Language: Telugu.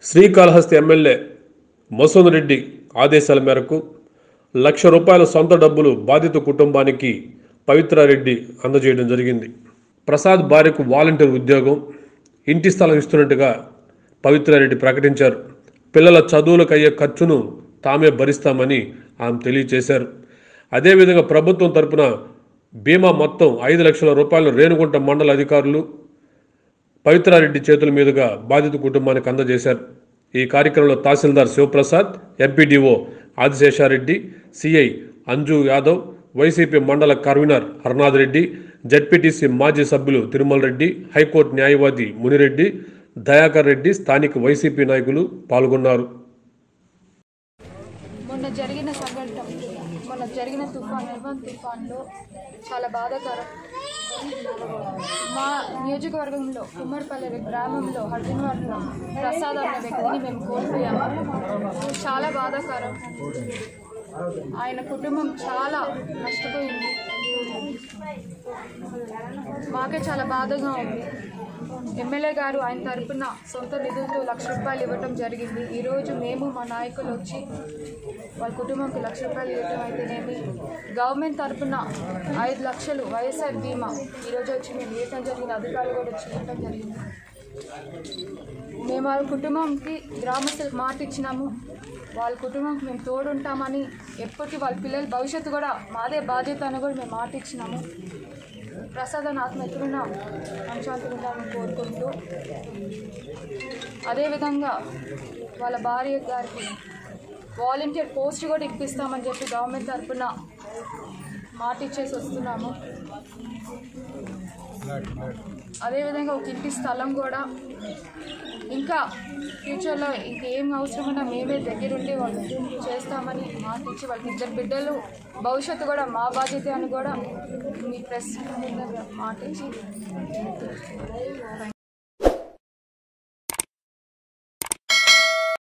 శ్రీకాళహస్తి ఎమ్మెల్యే మసూద్ రెడ్డి ఆదేశాల మేరకు లక్ష రూపాయల సొంత డబ్బులు బాధిత కుటుంబానికి పవిత్రారెడ్డి అందజేయడం జరిగింది ప్రసాద్ భార్యకు వాలంటీర్ ఉద్యోగం ఇంటి స్థలం ఇస్తున్నట్టుగా పవిత్రారెడ్డి ప్రకటించారు పిల్లల చదువులకు అయ్యే ఖర్చును తామే భరిస్తామని ఆమె తెలియజేశారు అదేవిధంగా ప్రభుత్వం తరపున బీమా మొత్తం ఐదు లక్షల రూపాయలు రేణుగుంట మండల అధికారులు పవిత్రారెడ్డి చేతుల మీదుగా బాధిత కుటుంబానికి అందజేశారు ఈ కార్యక్రమంలో తహసీల్దార్ Sivaprasad MPDO Adiseshareddy CI Anju Yadav YCP మండల కన్వీనర్ హర్నాథ్ రెడ్డి జడ్పీటీసీ మాజీ సభ్యులు తిరుమల రెడ్డి హైకోర్టు న్యాయవాది మునిరెడ్డి దయాకర్ రెడ్డి స్థానిక వైసీపీ నాయకులు పాల్గొన్నారు మొన్న జరిగిన సంఘటన మొన్న జరిగిన తుఫాన్ నిర్వహణ తుఫాన్లో చాలా బాధాకరం మా నియోజకవర్గంలో కుమ్మరిపల్లి గ్రామంలో హర్జన్వాడలో ప్రసాద్ అనే వ్యక్తిని మేము కోల్పోయాము చాలా బాధాకరం ఆయన కుటుంబం చాలా నష్టపోయింది మాకే చాలా బాధగా ఉంది ఎమ్మెల్యే గారు ఆయన తరపున సొంత నిధులతో లక్ష రూపాయలు ఇవ్వటం జరిగింది ఈరోజు మేము మా నాయకులు వచ్చి వాళ్ళ కుటుంబంకి లక్ష రూపాయలు ఇవ్వటం అయితేనేమి గవర్నమెంట్ తరపున ఐదు లక్షలు వైఎస్ఆర్ బీమా ఈరోజు వచ్చి మేము ఇవ్వటం జరిగింది అధికారులు కూడా వచ్చి ఇవ్వటం జరిగింది మేము వాళ్ళ కుటుంబంకి గ్రామస్తులకు మాట ఇచ్చినాము వాళ్ళ కుటుంబంకి మేము తోడుంటామని ఎప్పటికీ వాళ్ళ పిల్లల భవిష్యత్తు కూడా మాదే బాధ్యత అని కూడా మేము మాట ఇచ్చినాము ప్రసాద్ అని ఆత్మ ఎక్కడున్న మనశాంతిగా ఉండాలని కోరుకుంటూ అదేవిధంగా వాళ్ళ భార్య గారికి వాలంటీర్ పోస్ట్ కూడా ఇప్పిస్తామని చెప్పి గవర్నమెంట్ తరఫున మాట ఇచ్చేసి వస్తున్నాము అదేవిధంగా ఒక ఇంటి స్థలం కూడా ఇంకా ఫ్యూచర్లో ఇంకేం అవసరమైనా మేమే దగ్గరుండి వాళ్ళు చేస్తామని మాట ఇచ్చి వాళ్ళకి ఇద్దరు బిడ్డలు భవిష్యత్తు కూడా మా బాధ్యత అని కూడా మీ ప్రెస్ మాట ఇచ్చి